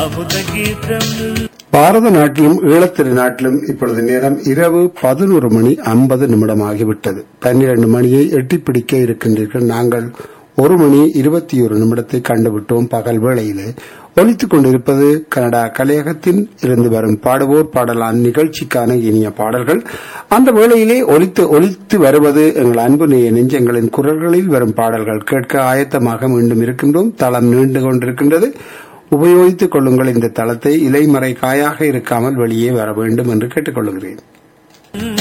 பாரத நாட்டிலும் ஈழத்திரு நாட்டிலும் இப்பொழுது நேரம் இரவு பதினோரு மணி ஐம்பது நிமிடம் ஆகிவிட்டது பன்னிரண்டு மணியை எட்டிப்பிடிக்க இருக்கின்றீர்கள் நாங்கள் ஒரு மணி இருபத்தி ஒரு நிமிடத்தை கண்டுவிட்டோம் பகல் வேளையிலே ஒலித்துக் கொண்டிருப்பது கனடா கலையகத்தின் இருந்து வரும் பாடுவோர் பாடலான் நிகழ்ச்சிக்கான இனிய பாடல்கள் அந்த வேளையிலே ஒலித்து ஒலித்து வருவது எங்கள் அன்பு நேய நெஞ்சங்களின் குரல்களில் வரும் பாடல்கள் கேட்க ஆயத்தமாக மீண்டும் இருக்கின்றோம் தளம் நீண்டு கொண்டிருக்கின்றது உபயோகித்துக் கொள்ளுங்கள் இந்த தளத்தை இலைமறை காயாக இருக்காமல் வெளியே வர வேண்டும் என்று கேட்டுக்கொள்கிறேன்